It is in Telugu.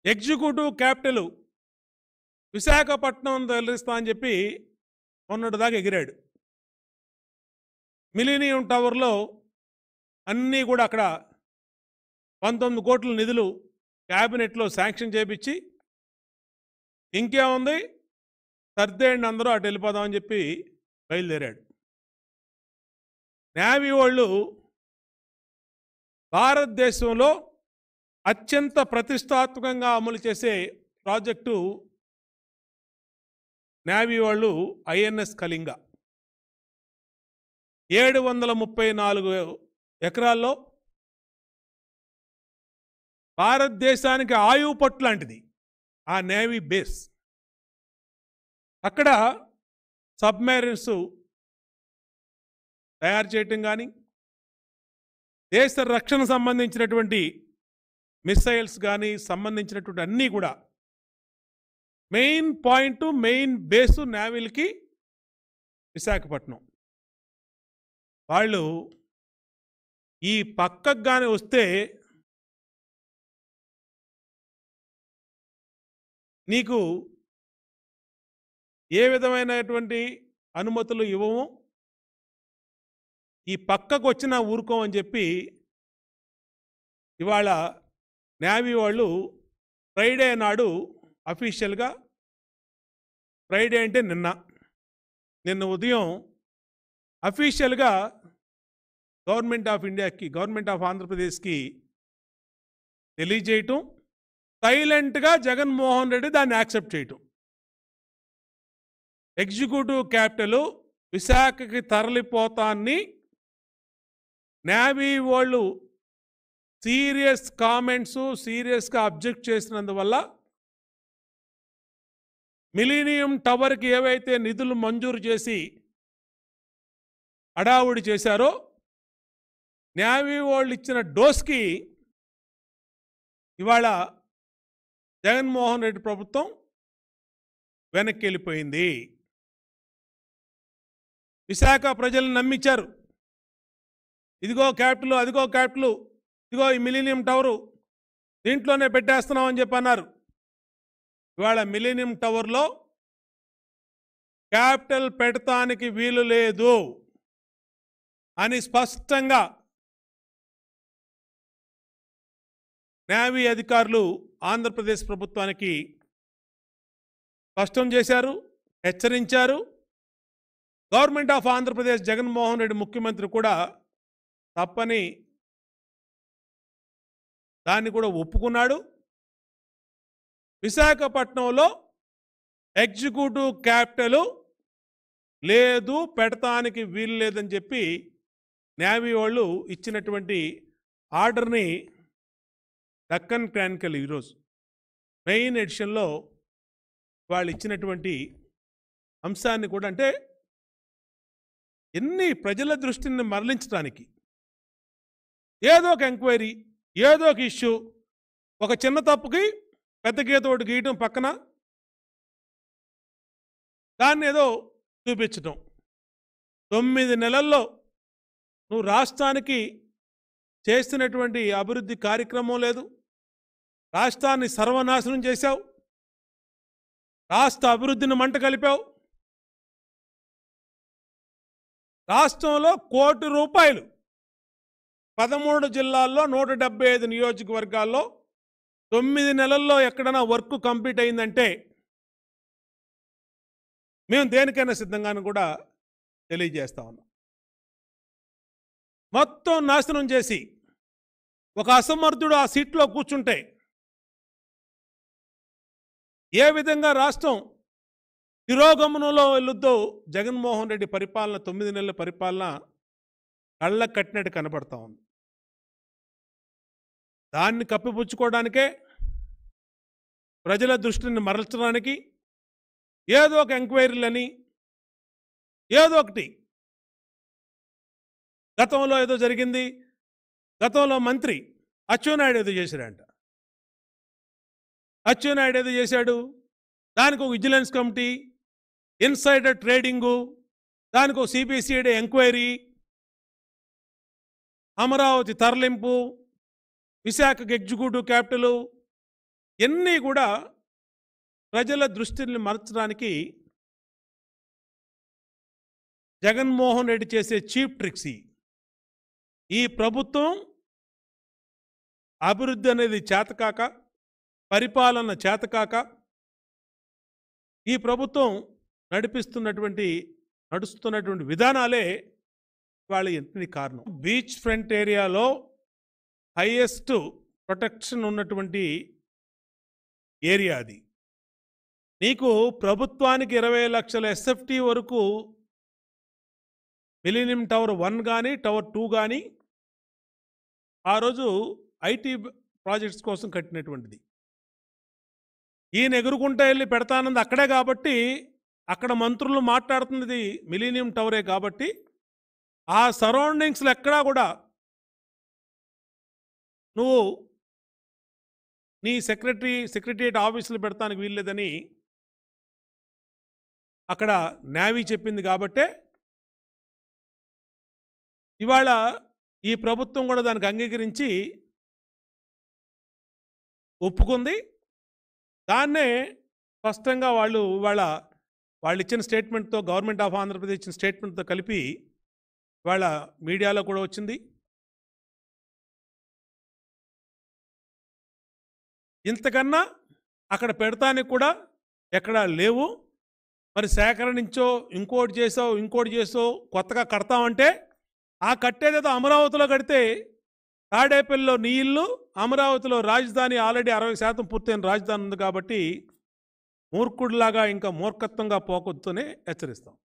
ఎగ్జిక్యూటివ్ క్యాపిటల్ విశాఖపట్నం తరలిస్తా అని చెప్పి మొన్నటిదాకా ఎగిరాడు మిలీనియం టవర్లో అన్నీ కూడా అక్కడ పంతొమ్మిది కోట్ల నిధులు క్యాబినెట్లో శాంక్షన్ చేపించి ఇంకేముంది సర్దేయండి అందరూ అటు వెళ్ళిపోదామని చెప్పి బయలుదేరాడు నేవీ వాళ్ళు భారతదేశంలో అత్యంత ప్రతిష్టాత్మకంగా అమలు చేసే ప్రాజెక్టు నేవీ వాళ్ళు ఐఎన్ఎస్ కళింగ ఏడు వందల ముప్పై నాలుగు ఎకరాల్లో భారతదేశానికి ఆయువు పట్టు లాంటిది ఆ నేవీ బేస్ అక్కడ సబ్మెరీన్స్ తయారు చేయటం కానీ దేశ రక్షణ సంబంధించినటువంటి మిసైల్స్ కానీ సంబంధించినటువంటి అన్నీ కూడా మెయిన్ పాయింట్ మెయిన్ బేసు నేవీలకి విశాఖపట్నం వాళ్ళు ఈ పక్కకు కానీ వస్తే నీకు ఏ విధమైనటువంటి అనుమతులు ఇవ్వము ఈ పక్కకు వచ్చినా ఊరుకోమని చెప్పి ఇవాళ నేవీ వాళ్ళు ఫ్రైడే నాడు అఫీషియల్గా ఫ్రైడే అంటే నిన్న నిన్న ఉదయం అఫీషియల్గా గవర్నమెంట్ ఆఫ్ ఇండియాకి గవర్నమెంట్ ఆఫ్ ఆంధ్రప్రదేశ్కి తెలియజేయటం సైలెంట్గా జగన్మోహన్ రెడ్డి దాన్ని యాక్సెప్ట్ చేయటం ఎగ్జిక్యూటివ్ క్యాపిటల్ విశాఖకి తరలిపోతాన్ని నేవీ వాళ్ళు సీరియస్ కామెంట్స్ సీరియస్గా అబ్జెక్ట్ చేసినందువల్ల మిలీనియం టవర్కి ఏవైతే నిధులు మంజూరు చేసి అడావుడి చేశారో నేవీ వాళ్ళు ఇచ్చిన డోస్కి ఇవాళ జగన్మోహన్ రెడ్డి ప్రభుత్వం వెనక్కి వెళ్ళిపోయింది విశాఖ ప్రజలను నమ్మించారు ఇదిగో క్యాపిటల్ అదిగో క్యాపిటల్ ఇదిగో ఈ మిలీనియం టవరు దీంట్లోనే పెట్టేస్తున్నామని చెప్పి అన్నారు ఇవాళ మిలీనియం టవర్లో క్యాపిటల్ పెడతానికి వీలు లేదు అని స్పష్టంగా నేవీ అధికారులు ఆంధ్రప్రదేశ్ ప్రభుత్వానికి స్పష్టం చేశారు హెచ్చరించారు గవర్నమెంట్ ఆఫ్ ఆంధ్రప్రదేశ్ జగన్మోహన్ రెడ్డి ముఖ్యమంత్రి కూడా తప్పని దాన్ని కూడా ఒప్పుకున్నాడు విశాఖపట్నంలో ఎగ్జిక్యూటివ్ క్యాపిటల్ లేదు పెడతానికి వీలు లేదని చెప్పి నేవీ వాళ్ళు ఇచ్చినటువంటి ఆర్డర్ని దక్కన్ క్రానికల్ ఈరోజు మెయిన్ ఎడిషన్లో వాళ్ళు ఇచ్చినటువంటి అంశాన్ని కూడా అంటే ఎన్ని ప్రజల దృష్టిని మరలించడానికి ఏదో ఒక ఎంక్వైరీ ఏదో ఒక ఇష్యూ ఒక చిన్న తప్పుకి పెద్ద గీత ఒకటి గీయటం పక్కన దాన్ని ఏదో చూపించటం తొమ్మిది నెలల్లో నువ్వు రాష్ట్రానికి చేస్తున్నటువంటి అభివృద్ధి కార్యక్రమం లేదు రాష్ట్రాన్ని సర్వనాశనం చేశావు రాష్ట్ర అభివృద్ధిని మంట కలిపావు రాష్ట్రంలో కోటి రూపాయలు పదమూడు జిల్లాల్లో నూట డెబ్బై ఐదు నియోజకవర్గాల్లో తొమ్మిది నెలల్లో ఎక్కడైనా వర్క్ కంప్లీట్ అయిందంటే మేము దేనికైనా సిద్ధంగాను కూడా తెలియజేస్తా ఉన్నాం మొత్తం నాశనం చేసి ఒక అసమర్థుడు ఆ సీట్లో కూర్చుంటే ఏ విధంగా రాష్ట్రం తిరోగమనంలో వెళ్ళొద్దో జగన్మోహన్ రెడ్డి పరిపాలన తొమ్మిది నెలల పరిపాలన కళ్ళ కట్టినట్టు కనపడతా ఉంది దాన్ని కప్పిపుచ్చుకోవడానికే ప్రజల దృష్టిని మరల్చడానికి ఏదో ఒక ఎంక్వైరీలని ఏదో ఒకటి గతంలో ఏదో జరిగింది గతంలో మంత్రి అచ్చెన్నాయుడు ఏదో చేశాడంట అచ్చెన్నాయుడు ఏదో చేశాడు దానికి ఒక విజిలెన్స్ కమిటీ ఇన్సైడర్ ట్రేడింగు దానికి ఒక సిబిసిఐడి ఎంక్వైరీ అమరావతి తరలింపు విశాఖకు ఎగ్జిక్యూటివ్ క్యాపిటల్ ఎన్ని కూడా ప్రజల దృష్టిని మరచడానికి జగన్మోహన్ రెడ్డి చేసే చీప్ ట్రిక్స్ ఇవి. ఈ ప్రభుత్వం అభివృద్ధి అనేది చేతకాక పరిపాలన చేతకాక ఈ ప్రభుత్వం నడిపిస్తున్నటువంటి నడుస్తున్నటువంటి విధానాలే వాళ్ళ ఇంటిని కారణం బీచ్ ఫ్రంట్ ఏరియాలో హైయెస్ట్ ప్రొటెక్షన్ ఉన్నటువంటి ఏరియా అది నీకు ప్రభుత్వానికి ఇరవై లక్షల ఎస్ఎఫ్టీ వరకు మిలీనియం టవర్ వన్ కానీ టవర్ టూ కానీ ఆ రోజు ఐటీ ప్రాజెక్ట్స్ కోసం కట్టినటువంటిది ఈయన ఎగురుకుంటా వెళ్ళి పెడతానంది అక్కడే కాబట్టి అక్కడ మంత్రులు మాట్లాడుతున్నది మిలీనియం టవరే కాబట్టి ఆ సరౌండింగ్స్లో ఎక్కడా కూడా నువ్వు నీ సెక్రటరీ సెక్రటరియట్ ఆఫీసులు పెడతానికి వీల్లేదని అక్కడ నేవీ చెప్పింది కాబట్టే ఇవాళ ఈ ప్రభుత్వం కూడా దానికి అంగీకరించి ఒప్పుకుంది దాన్నే స్పష్టంగా వాళ్ళు ఇవాళ వాళ్ళు ఇచ్చిన స్టేట్మెంట్తో గవర్నమెంట్ ఆఫ్ ఆంధ్రప్రదేశ్ ఇచ్చిన స్టేట్మెంట్తో కలిపి ఇవాళ మీడియాలో కూడా వచ్చింది ఇంతకన్నా అక్కడ పెడతానికి కూడా ఎక్కడ లేవు మరి సేకరణించో ఇంకోటి చేసావు ఇంకోటి చేసో కొత్తగా కడతామంటే ఆ కట్టేదేదో అమరావతిలో కడితే తాడేపల్లిలో నీ ఇల్లు అమరావతిలో రాజధాని ఆల్రెడీ అరవై శాతం పూర్తయిన రాజధాని ఉంది కాబట్టి మూర్ఖుడిలాగా ఇంకా మూర్ఖత్వంగా పోకొద్దునే హెచ్చరిస్తాం